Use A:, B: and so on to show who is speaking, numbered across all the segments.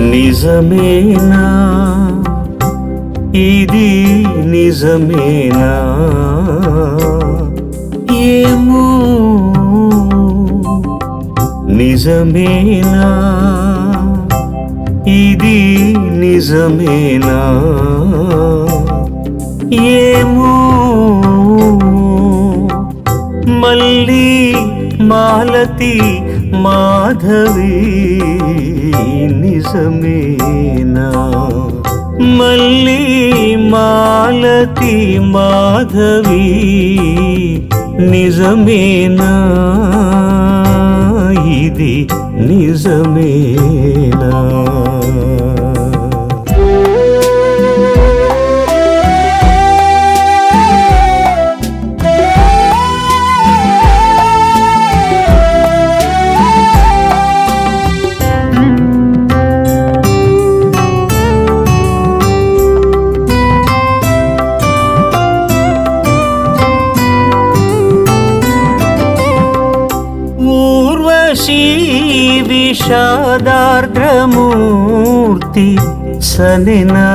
A: నిజమేనా ఇది నిజమేనా ఏమో నిజమేనా ఇది నిజమేనా ఏమో మళ్ళీ మాలతి మాధవి నిజమేనా మళ్ళీ మాలతి మాధవి నిజమేనా ఇది నిజమేనా ఊర్వశీ విషాదార్ద్రమూర్తి సనినా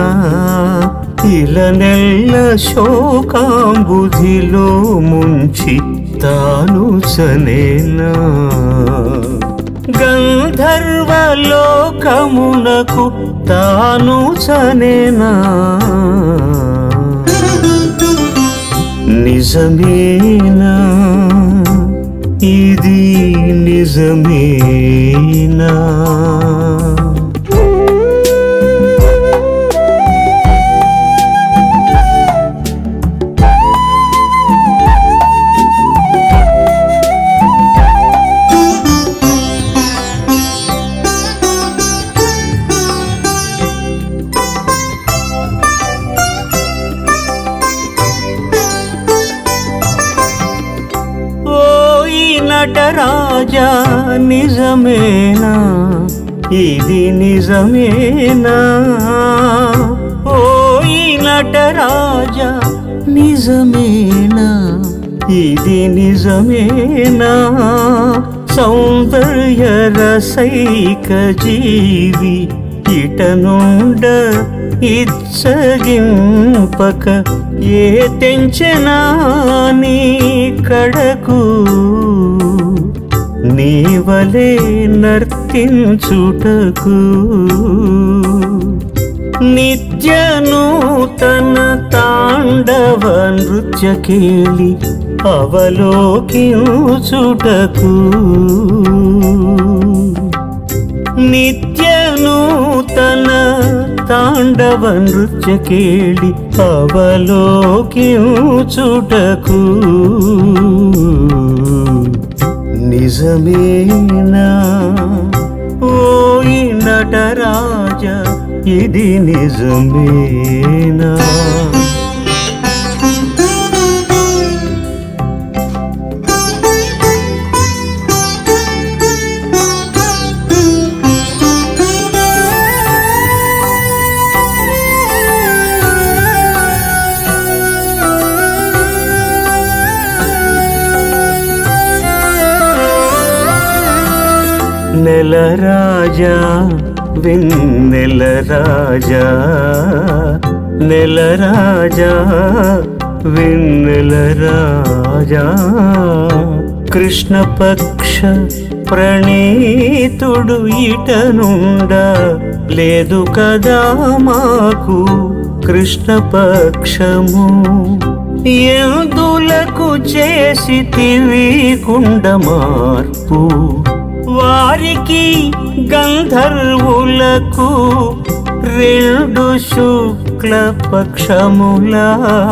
A: ఇలనెల్ల శోకాంబుధిలో ముంచి తాను సనేనా గంధర్వలోకమునకు తాను సనేనా నిజమేనా ఇది నిజమేనా ఓయి నటరాజా నిజమేనా ఇది నిజమేనా ఓయి నటరాజా నిజమేనా ఇది నిజమేనా సౌందర్య రసైక జీవి ఇట నుండ ఇచ్చగింపక ఏ తెంచెనా నీ కడకు నీవలే నర్తించుటకు నిత్య నూతన తాండవ నృత్య కేళి అవలోకించుటకు నిత్య నూతన తాండవ నృత్య కేళి అవలోకించుటకు నిజమేనా ఓయి నటరాజ ఇది నిజమేనా నెల రాజా వెన్నెల రాజా నెల రాజా వెన్నెల రాజా కృష్ణపక్ష ప్రణీతుడు ఇటనుండ లేదు కదా మాకు కృష్ణపక్షము ఎందులకు చేసి కుండ మార్పు వారికి గంధర్వులకు రెండు శుక్ల పక్షములా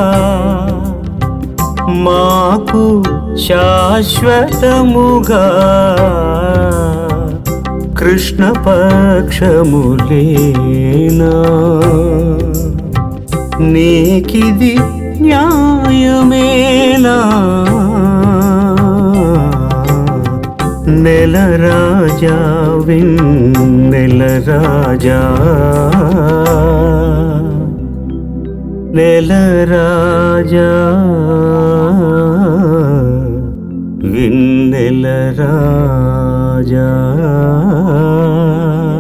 A: మాకు శాశ్వతముగా కృష్ణ పక్షములేనా నీకిది న్యాయమేనా నెల రాజా నెల రాజా నెల రాజా విన్నెల రాజా